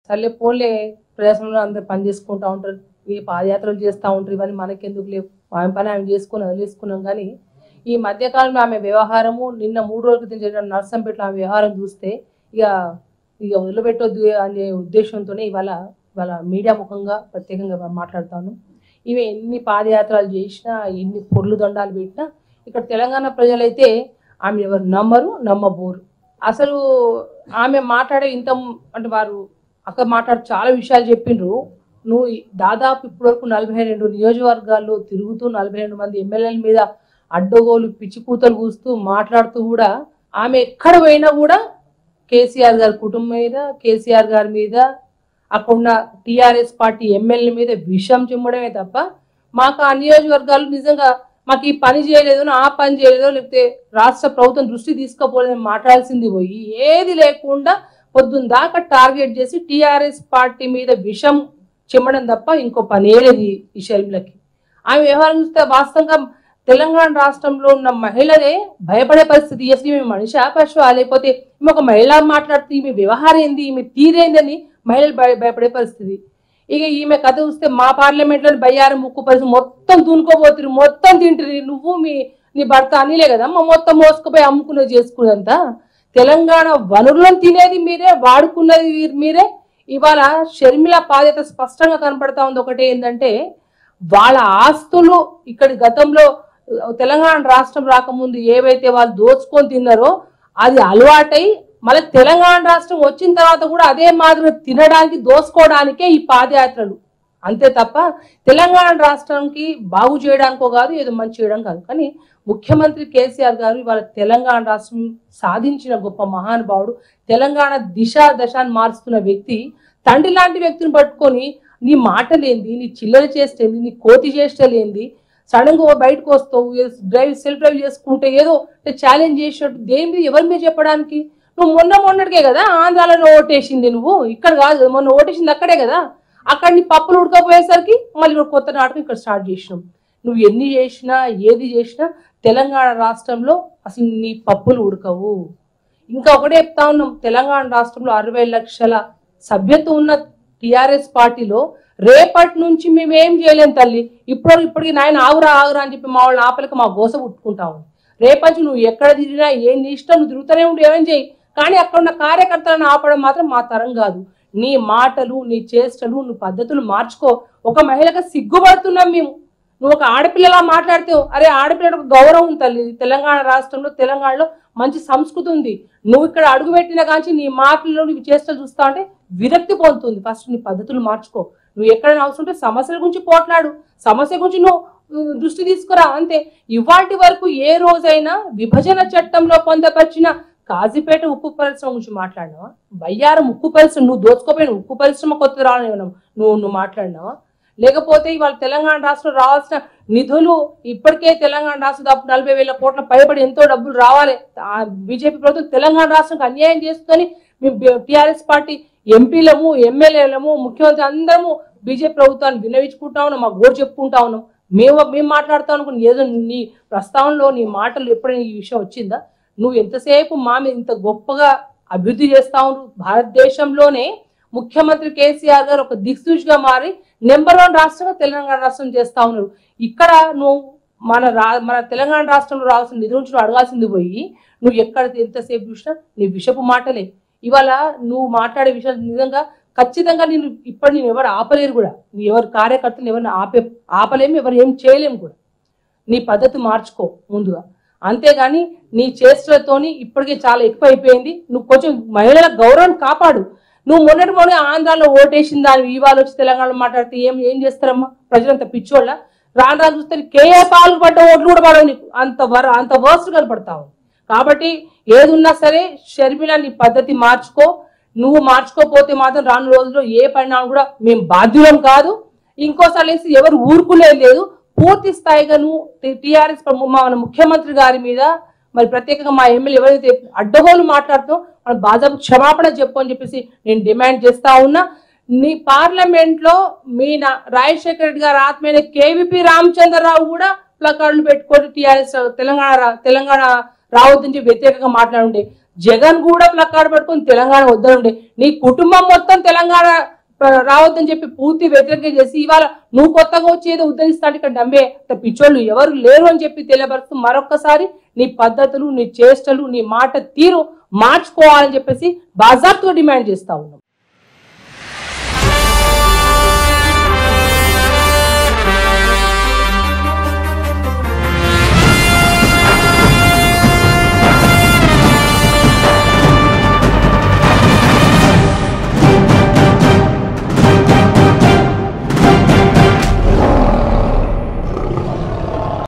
సర్లే పోలే ప్రజాస్వామ్యంలో అందరు పని చేసుకుంటా ఉంటారు ఏ పాదయాత్రలు చేస్తూ ఉంటారు ఇవన్నీ మనకెందుకు లేవు ఆమె పని ఆమె చేసుకుని వదిలేసుకున్నాం కానీ ఈ మధ్యకాలంలో ఆమె వ్యవహారము నిన్న మూడు రోజుల క్రితం జరిగిన నర్సంపేటలో ఆమె వ్యవహారం చూస్తే ఇక ఇక వదిలిపెట్టొద్దు అనే ఉద్దేశంతోనే ఇవాళ ఇవాళ మీడియా ముఖంగా ప్రత్యేకంగా మాట్లాడతాను ఇవి ఎన్ని పాదయాత్రలు చేసినా ఎన్ని పొర్లు దండాలు పెట్టినా ఇక్కడ తెలంగాణ ప్రజలైతే ఆమె ఎవరు నమ్మరు నమ్మబోరు అసలు ఆమె మాట్లాడే ఇంత అంటే వారు అక్కడ మాట్లాడు చాలా విషయాలు చెప్పిండ్రు నువ్వు ఈ- దాదాపు ఇప్పటివరకు నలభై రెండు నియోజకవర్గాల్లో తిరుగుతూ నలభై రెండు మంది ఎమ్మెల్యేల మీద అడ్డగోలు పిచ్చి కూతలు కూస్తూ మాట్లాడుతూ కూడా ఆమె ఎక్కడ పోయినా కూడా కేసీఆర్ గారి కుటుంబం మీద కేసీఆర్ గారి మీద అక్కడున్న టీఆర్ఎస్ పార్టీ ఎమ్మెల్యే మీద విషం చిమ్మడమే తప్ప మాకు ఆ నియోజకవర్గాలు నిజంగా మాకు ఈ పని చేయలేదు ఆ పని చేయలేదో లేకపోతే రాష్ట్ర ప్రభుత్వం దృష్టి తీసుకోపోలేదని మాట్లాడాల్సింది పోయి ఏది లేకుండా పొద్దున్న దాకా టార్గెట్ చేసి టీఆర్ఎస్ పార్టీ మీద విషం చిమ్మడం తప్ప ఇంకో పనే లేదు ఈ- ఈ షర్మిలకి ఆమె వ్యవహారం చూస్తే వాస్తవంగా తెలంగాణ రాష్ట్రంలో ఉన్న మహిళలే భయపడే పరిస్థితి అసలు ఈమె మనిషా పశువా లేకపోతే ఈమె ఒక మహిళ మాట్లాడుతూ ఈమె వ్యవహారం ఏంది ఈమె తీరేందని మహిళలు భయ భయపడే పరిస్థితి ఇక ఈమె కథ చూస్తే మా పార్లమెంట్లో బయ్యారం ముక్కు పరిస్థితి మొత్తం దునుకోబోతురు మొత్తం తింటారు నువ్వు మీ నీ భర్త అనిలే కదా మా మొత్తం మోసుకుపోయి అమ్ముకునేది చేసుకునేంత తెలంగాణ వనరులను తినేది మీరే వాడుకున్నది వీరు- మీరే ఇవాళ షర్మిల బాధ్యత స్పష్టంగా కనపడతా ఉంది ఒకటి ఏంటంటే వాళ్ళ ఆస్తులు ఇక్కడ గతంలో ఆ, తెలంగాణ రాష్ట్రం రాకముందు ఏవైతే వాళ్ళు దోచుకొని తిన్నారో అది అలవాటై మళ్ళీ తెలంగాణ రాష్ట్రం వచ్చిన తర్వాత కూడా అదే మాదిరిగా తినడానికి దోసుకోవడానికే ఈ పాదయాత్రలు అంతే తప్ప తెలంగాణ రాష్ట్రానికి బాగు చేయడానికో కాదు ఏదో మంచి చేయడం కాదు కానీ ముఖ్యమంత్రి కేసీఆర్ గారు ఇవాళ తెలంగాణ రాష్ట్రం సాధించిన గొప్ప మహానుభావుడు తెలంగాణ దిశ దశాన్ని మారుస్తున్న వ్యక్తి తండ్రి లాంటి వ్యక్తిని పట్టుకొని నీ మాటలేంది నీ చిల్లర చేస్తేంది నీ కోతి చేష్టలేంది సడన్ గా బయటకు వస్తావు డ్రైవ్ సెల్ఫ్ డ్రైవ్ చేసుకుంటే ఏదో ఛాలెంజ్ చేసినట్టు దేని మీద ఎవరి మీద చెప్పడానికి నువ్వు మొన్న మొన్నటికే కదా ఆంధ్రాలో ఓటేసింది నువ్వు ఇక్కడ కాదు కదా, మొన్న ఓటేసింది అక్కడే కదా అక్కడ నీ పప్పులు ఉడకపోయేసరికి మళ్ళీ ఇప్పుడు కొత్త నాటకం ఇక్కడ స్టార్ట్ చేసినాం నువ్వు ఎన్ని చేసినా ఏది చేసినా తెలంగాణ రాష్ట్రంలో అసలు నీ పప్పులు ఉడకవు ఇంకా ఒకటే చెప్తా ఉన్నాం తెలంగాణ రాష్ట్రంలో అరవై లక్షల సభ్యత్వం ఉన్న టిఆర్ఎస్ పార్టీలో రేపటి నుంచి మేము ఏం చేయలేం తల్లి ఇప్పుడు ఇప్పటికి నాయన ఆగురా ఆగురా అని చెప్పి మా వాళ్ళని ఆపలికి మా గోస పుట్టుకుంటాము రేపటి నుంచి నువ్వు ఎక్కడ తిరిగినా ఏం నీ ఇష్టం నువ్వు తిరుగుతూనే ఉండి ఏమేం చేయి కానీ అక్కడ ఉన్న కార్యకర్తలను ఆపడం మాత్రం మా తరం కాదు నీ మాటలు నీ చేష్టలు నువ్వు పద్ధతులు మార్చుకో ఒక మహిళగా సిగ్గుపడుతున్నాం మేము నువ్వు ఒక ఆడపిల్లలా మాట్లాడితే అరే ఆడపిల్లలకు ఒక గౌరవం ఉంది తల్లి తెలంగాణ రాష్ట్రంలో తెలంగాణలో మంచి సంస్కృతి ఉంది నువ్వు ఇక్కడ అడుగు పెట్టిన కాంచి నీ మాటలు నువ్వు చేష్టలు చూస్తా అంటే విరక్తి పొందుతుంది ఫస్ట్ నీ పద్ధతులు మార్చుకో నువ్వు ఎక్కడైనా అవసరం ఉంటే సమస్యల గురించి పోట్లాడు సమస్య గురించి నువ్వు ఉమ్, దృష్టి తీసుకురా అంతే ఇవాటి వరకు ఏ రోజైనా విభజన చట్టంలో పొందపరిచిన కాజీపేట ఉక్కు పరిశ్రమ గురించి మాట్లాడినావా బయ్యారం ఉక్కు పరిశ్రమ నువ్వు దోచుకోపోయిన ఉక్కు పరిశ్రమ కొత్త రావాలని నువ్వు నువ్వు మాట్లాడినావా లేకపోతే ఇవాళ తెలంగాణ రాష్ట్రం రావాల్సిన నిధులు ఇప్పటికే తెలంగాణ రాష్ట్రం దాపు నలభై వేల కోట్ల పైబడి ఎంతో డబ్బులు రావాలి ఆ బీజేపీ ప్రభుత్వం తెలంగాణ రాష్ట్రానికి అన్యాయం చేస్తుందని మేము టీఆర్ఎస్ పార్టీ ఎంపీలము ఎమ్మెల్యేలము ముఖ్యమంత్రి అందరము బీజేపీ ప్రభుత్వాన్ని విన్నవించుకుంటా ఉన్నాం మా గోడు చెప్పుకుంటా ఉన్నాం మేము మేము మాట్లాడుతాం అనుకుని ఏదో నీ ప్రస్తావనలో నీ మాటలు ఎప్పుడైనా ఈ విషయం వచ్చిందా నువ్వు ఎంతసేపు మా మీద ఇంత గొప్పగా అభివృద్ధి చేస్తా ఉన్నారు భారతదేశంలోనే ముఖ్యమంత్రి కేసీఆర్ గారు ఒక దిక్సూచిగా మారి నెంబర్ వన్ రాష్ట్రంగా తెలంగాణ రాష్ట్రం చేస్తా ఉన్నారు ఇక్కడ నువ్వు మన రా మన తెలంగాణ రాష్ట్రంలో రావాల్సిన నిధుల నుంచి నువ్వు అడగాల్సింది పోయి నువ్వు ఎక్కడ ఎంతసేపు చూసినా నీ విషపు మాటలే ఇవాళ నువ్వు మాట్లాడే విషయాలు నిజంగా ఖచ్చితంగా నేను ఇప్పుడు నేను ఎవరు ఆపలేరు కూడా నీ ఎవరు కార్యకర్తలు ఎవరిని ఆపే ఆపలేము ఎవరు ఏం చేయలేము కూడా నీ పద్ధతి మార్చుకో ముందుగా అంతేగాని నీ చేష్టలతోని ఇప్పటికే చాలా ఎక్కువ అయిపోయింది నువ్వు కొంచెం మహిళల గౌరవం కాపాడు నువ్వు మొన్నటి మొన్న ఆంధ్రాలో ఓటేసిన దాని ఇవాళ వచ్చి తెలంగాణలో మాట్లాడితే ఏం ఏం చేస్తారమ్మా ప్రజలంతా పిచ్చోళ్ళ రాను రాను చూస్తే కేఏ పాలు పడ్డ ఓట్లు కూడా పడవు నీకు అంత వర అంత వర్స్ట్ కనపడతావు కాబట్టి ఏది ఉన్నా సరే షర్మిల నీ పద్ధతి మార్చుకో నువ్వు మార్చుకోపోతే మాత్రం రాను రోజుల్లో ఏ పరిణామం కూడా మేము బాధ్యులం కాదు ఇంకోసారి లేసి ఎవరు ఊరుకునేది లేదు పూర్తి స్థాయిగా నువ్వు టీఆర్ఎస్ మన ముఖ్యమంత్రి గారి మీద మరి ప్రత్యేకంగా మా ఎమ్మెల్యే ఎవరైతే అడ్డగోలు మాట్లాడుతాం మన బాధకు క్షమాపణ చెప్పు అని చెప్పేసి నేను డిమాండ్ చేస్తా ఉన్నా నీ పార్లమెంట్ లో మీ నా- రాజశేఖర రెడ్డి గారి ఆత్మైన కేవీపీ రామచంద్రరావు కూడా ప్లకార్డులు పెట్టుకొని టీఆర్ఎస్ తెలంగాణ రా- తెలంగాణ రావద్దని చెప్పి వ్యతిరేకంగా మాట్లాడుండే జగన్ కూడా ప్లక్కాడు పట్టుకొని తెలంగాణ వద్దనుండే నీ కుటుంబం మొత్తం తెలంగాణ ప్ర- రావద్దని చెప్పి పూర్తి వ్యతిరేకం చేసి ఇవాళ నువ్వు కొత్తగా వచ్చేది ఉద్ధరిస్తాడు ఇక్కడ నమ్మే అంత పిచ్చోళ్ళు ఎవరు లేరు అని చెప్పి తెలియపరుస్తూ మరొక్కసారి నీ పద్ధతులు నీ చేష్టలు నీ మాట తీరు మార్చుకోవాలని చెప్పేసి బాజాబ్తో డిమాండ్ చేస్తా ఉన్నాం